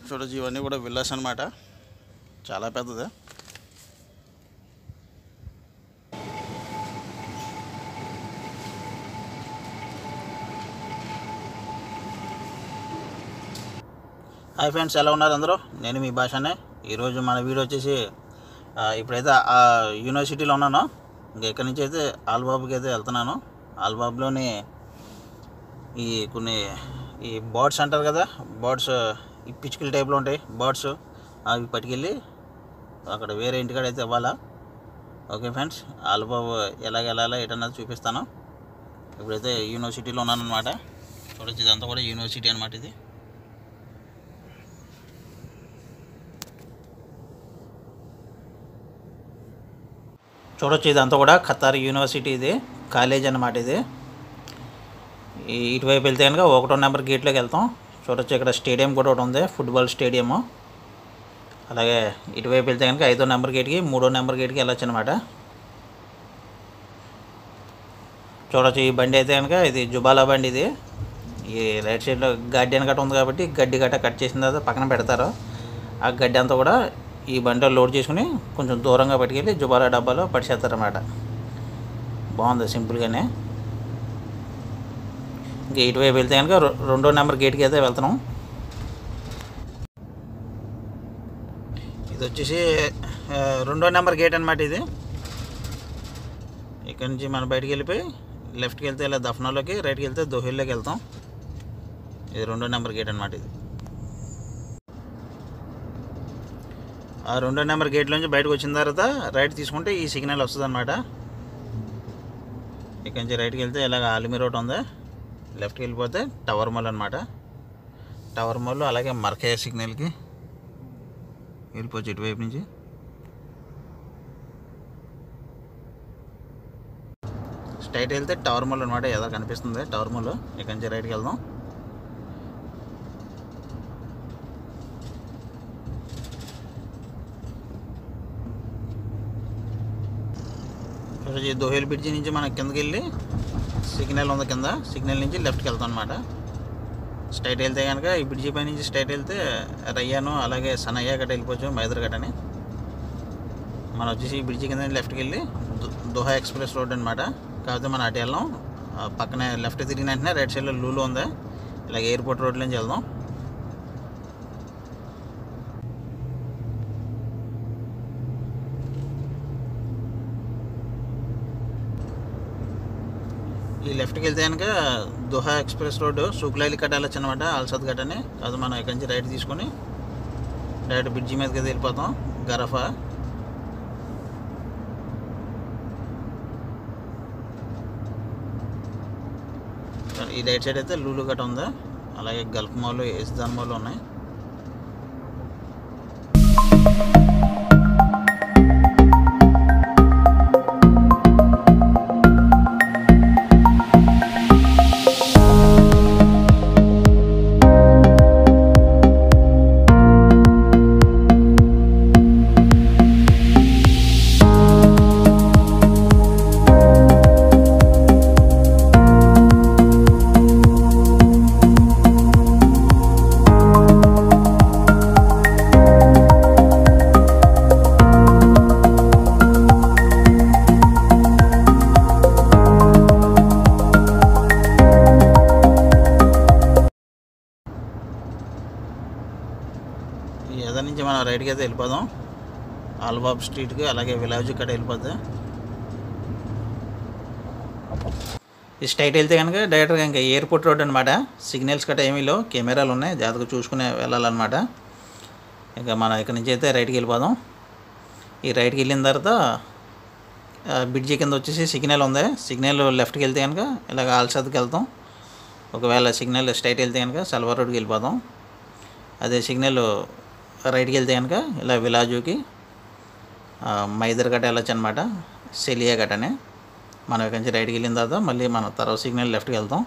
చూడొచ్చు ఇవన్నీ కూడా విల్లాస్ అనమాట చాలా పెద్దది హాయ్ ఫ్రెండ్స్ ఎలా ఉన్నారు అందరూ నేను మీ భాషనే ఈరోజు మన వీడియో వచ్చేసి ఆ, ఇప్పుడైతే ఆ యూనివర్సిటీలో ఉన్నాను ఇంకా ఇక్కడి నుంచి అయితే ఆల్బాబ్కి అయితే వెళ్తున్నాను ఆల్బాబ్లోని ఈ కొన్ని ఈ బర్డ్స్ అంటారు కదా బర్డ్స్ ఈ పిచ్చుకల టైప్లో ఉంటాయి బర్డ్స్ అవి పట్టుకెళ్ళి అక్కడ వేరే ఇంటికాడ అయితే ఇవ్వాలా ఓకే ఫ్రెండ్స్ ఆల్బాబ్ ఎలాగ వెళ్ళాలా ఏంటన్నది చూపిస్తాను ఇప్పుడైతే యూనివర్సిటీలో ఉన్నాను అనమాట చూడొచ్చు ఇదంతా కూడా యూనివర్సిటీ అనమాట ఇది చూడొచ్చు ఇదంతా కూడా ఖతార్ యూనివర్సిటీ ఇది కాలేజ్ అన్నమాట ఇది ఈ ఇటువైపు వెళ్తే కనుక ఒకటో నెంబర్ గేట్లోకి వెళ్తాం చూడొచ్చు ఇక్కడ స్టేడియం కూడా ఒకటి ఉంది ఫుట్బాల్ స్టేడియము అలాగే ఇటువైపు వెళ్తే కనుక ఐదో నెంబర్ గేట్కి మూడో నెంబర్ గేట్కి వెళ్ళొచ్చు అనమాట చూడొచ్చు ఈ బండి అయితే కనుక ఇది జుబాలా బండి ఇది ఈ రైట్ సైడ్లో గడ్డి గట్ట ఉంది కాబట్టి గడ్డి గట్ట కట్ చేసిన తర్వాత పక్కన పెడతారు ఆ గడ్డి అంతా కూడా ఈ బండిలో లోడ్ చేసుకుని కొంచెం దూరంగా పట్టుకెళ్ళి జుబాలా డబ్బాలో పడిచేస్తారన్నమాట బాగుంది సింపుల్గానే ఇంకా ఇటువైపు వెళ్తే కనుక రె- రెండో నెంబర్ గేట్కి అయితే వెళ్తున్నాం ఇది వచ్చేసి ఆ, రెండో నెంబర్ గేట్ అనమాట ఇది ఇక్కడ నుంచి మనం బయటికి వెళ్ళిపోయి లెఫ్ట్కి వెళ్తే ఇలా దఫనాలోకి రైట్కి వెళ్తే దోహిల్లోకి వెళ్తాం ఇది రెండో నెంబర్ గేట్ అనమాట ఇది ఆ రెండో నెంబర్ గేట్లోంచి బయటకు వచ్చిన తర్వాత రైట్ తీసుకుంటే ఈ సిగ్నల్ వస్తుంది అనమాట ఇక్కడ నుంచి రైట్కి వెళ్తే ఇలాగ ఆలిమి రోడ్ ఉంది లెఫ్ట్కి వెళ్ళిపోతే టవర్ మాల్ అనమాట టవర్ మాల్ అలాగే మర్కయ్య సిగ్నల్కి వెళ్ళిపోవచ్చు ఇటువైపు నుంచి స్ట్రైట్ వెళ్తే టవర్ మాల్ అనమాట ఏదో కనిపిస్తుంది టవర్ మాల్ ఇక్కడ నుంచి రైట్కి వెళ్దాం చూడొచ్చు, ఈ దోహేల్ బ్రిడ్జి నుంచి మనం కిందకి వెళ్ళి సిగ్నల్ ఉంది కింద సిగ్నల్ నుంచి లెఫ్ట్కి వెళ్తాం అనమాట స్ట్రైట్ వెళ్తే కనుక ఈ బ్రిడ్జి పై నుంచి స్ట్రైట్ వెళ్తే రయ్యాను అలాగే సనయ్య గట్ట వెళ్ళిపోవచ్చు మైదర్ గట్టని మనం వచ్చేసి ఈ బ్రిడ్జి కింద లెఫ్ట్కి వెళ్ళి దు- దోహా ఎక్స్ప్రెస్ రోడ్ అనమాట కాకపోతే మనం అటు వెళ్ళాం ఆ పక్కనే లెఫ్ట్ తిరిగిన వెంటనే రైట్ సైడ్లో లూలు ఉంది ఇలాగ ఎయిర్పోర్ట్ రోడ్ నుంచి వెళ్దాం ఈ లెఫ్ట్కి వెళ్తే కనుక దుహా ఎక్స్ప్రెస్ రోడ్ సూకులైలి కట్ట వెళ్ళొచ్చు అనమాట అల్సద్ గట్ అని అది మనం ఇక్కడి నుంచి రైట్ తీసుకొని డైరెక్ట్ బ్రిడ్జి మీదకి అయితే వెళ్ళిపోతాం గరఫా ఈ రైట్ సైడ్ అయితే లూలు గట్ట ఉంది అలాగే గల్ఫ్ మాల్ ఎస్దాన్ మాల్ ఉన్నాయి ఈ ఎదర్ నుంచి మనం రైట్కి అయితే వెళ్ళిపోదాం ఆల్బాబ్ స్ట్రీట్కి అలాగే విలాజ్ కట్ట వెళ్ళిపోతే ఈ స్ట్రైట్ వెళ్తే కనుక డైరెక్ట్గా ఇంకా ఎయిర్పోర్ట్ రోడ్ అనమాట సిగ్నల్స్ కట్ట ఏమీ లేవు కెమెరాలు ఉన్నాయి జాగ్రత్తగా చూసుకునే వెళ్ళాలన్నమాట ఇంకా మనం ఇక్కడ నుంచి అయితే రైట్కి వెళ్ళిపోదాం ఈ రైట్కి వెళ్ళిన తర్వాత ఆ, బ్రిడ్జి కింద వచ్చేసి సిగ్నల్ ఉంది సిగ్నల్ లెఫ్ట్కి వెళ్తే కనుక ఇలాగ ఆల్సద్కి వెళ్తాం ఒకవేళ సిగ్నల్ స్ట్రైట్ వెళ్తే కనుక సల్వార్ రోడ్కి వెళ్ళిపోదాం అదే సిగ్నల్ రైట్కి వెళ్తే కనుక ఇలా విలాజుకి ఆ, మైదర్ గట్ట వెళ్ళొచ్చు అనమాట సెలియా గట్టనే మనం ఇక్కడి నుంచి రైట్కి వెళ్ళిన తర్వాత మళ్ళీ మనం తర్వాత సిగ్నల్ లెఫ్ట్కి వెళ్తాం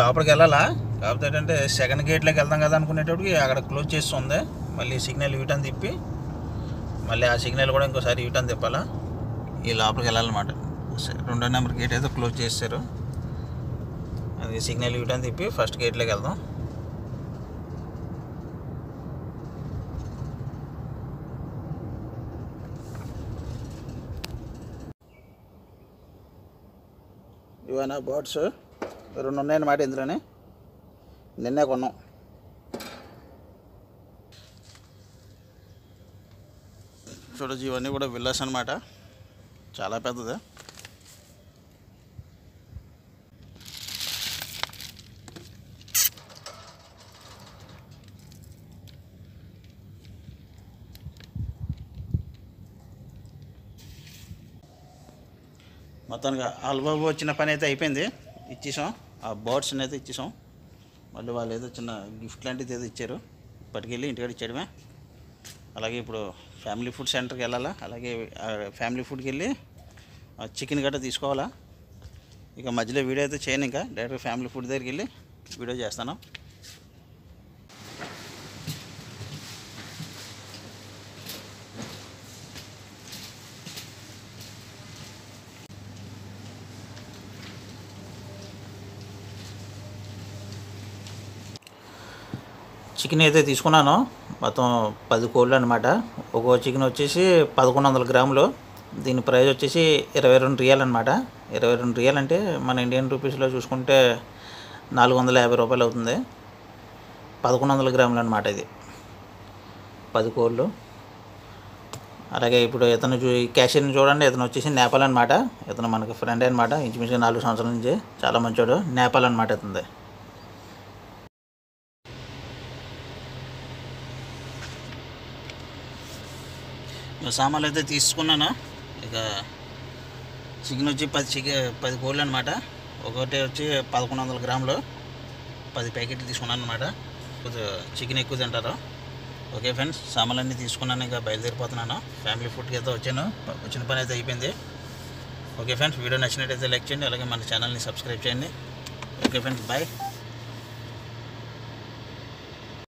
లోపలికి వెళ్ళాలా కాకపోతే ఏంటంటే సెకండ్ గేట్లోకి వెళ్దాం కదా అనుకునేటప్పటికి అక్కడ క్లోజ్ చేస్తుంది మళ్ళీ సిగ్నల్ యూటర్న్ తిప్పి మళ్ళీ ఆ సిగ్నల్ కూడా ఇంకోసారి యూటర్న్ తిప్పాలా ఈ లోపలికి వెళ్ళాలన్నమాట స- రెండో నెంబర్ గేట్ అయితే క్లోజ్ చేస్తారు అది సిగ్నల్ యూటర్న్ తిప్పి ఫస్ట్ గేట్లోకి వెళ్దాం ఇవన్న బర్డ్స్ రెండు ఉన్నాయన్నమాట ఇందులోనే నిన్నే కొన్నాం చూడొచ్చు ఇవన్నీ కూడా విల్లాస్ అనమాట చాలా పెద్దది మొత్తానికి ఆల్బాబు వచ్చిన పని అయితే అయిపోయింది ఇచ్చేసాం ఆ బర్డ్స్ని అయితే ఇచ్చేసాం మళ్ళీ వాళ్ళు ఏదో చిన్న గిఫ్ట్ లాంటిది ఏదో ఇచ్చారు పట్టుకెళ్ళి ఇంటికాడ ఇచ్చేయడమే అలాగే ఇప్పుడు ఫ్యామిలీ ఫుడ్ సెంటర్కి వెళ్ళాలా అలాగే ఆ ఫ్యామిలీ ఫుడ్కి వెళ్ళి ఆ చికెన్ గట్రా తీసుకోవాలా ఇక మధ్యలో వీడియో అయితే చేయను ఇంకా డైరెక్ట్ ఫ్యామిలీ ఫుడ్ దగ్గరికి వెళ్ళి వీడియో చేస్తాను చికెన్ అయితే తీసుకున్నాను మొత్తం పది కోళ్ళు అనమాట ఒక్కో చికెన్ వచ్చేసి పదకొండు వందల గ్రాములు దీని ప్రైస్ వచ్చేసి ఇరవై రెండు రియాల్ అనమాట ఇరవై రెండు రియాల్ అంటే మన ఇండియన్ రూపీస్లో చూసుకుంటే నాలుగు వందల యాభై రూపాయలు అవుతుంది పదకొండు వందల గ్రాములు అనమాట ఇది పది కోళ్ళు అలాగే ఇప్పుడు ఇతను చూ క్యాషియర్ని చూడండి ఇతను వచ్చేసి నేపాల్ అనమాట ఇతను మనకి ఫ్రెండ్ అనమాట ఇంచుమించుగా నాలుగు సంవత్సరాల నుంచి చాలా మంచోడు నేపాల్ అనమాట ఇతంది ఇక సామాన్లు అయితే తీసుకున్నాను ఇక చికెన్ వచ్చి పది చికెన్ పది కోళ్ళు అనమాట ఒకటి వచ్చి పదకొండు వందల గ్రాములు పది ప్యాకెట్లు తీసుకున్నాను అనమాట కొద్దిగా చికెన్ ఎక్కువ తింటారు ఓకే ఫ్రెండ్స్ సామాన్లన్నీ తీసుకున్నాను ఇంకా బయలుదేరిపోతున్నాను ఫ్యామిలీ ఫుడ్కి అయితే వచ్చాను వచ్చిన పని అయితే అయిపోయింది ఓకే ఫ్రెండ్స్ వీడియో నచ్చినట్టయితే లైక్ చేయండి అలాగే మన ఛానల్ని సబ్స్క్రైబ్ చేయండి ఓకే ఫ్రెండ్స్ బాయ్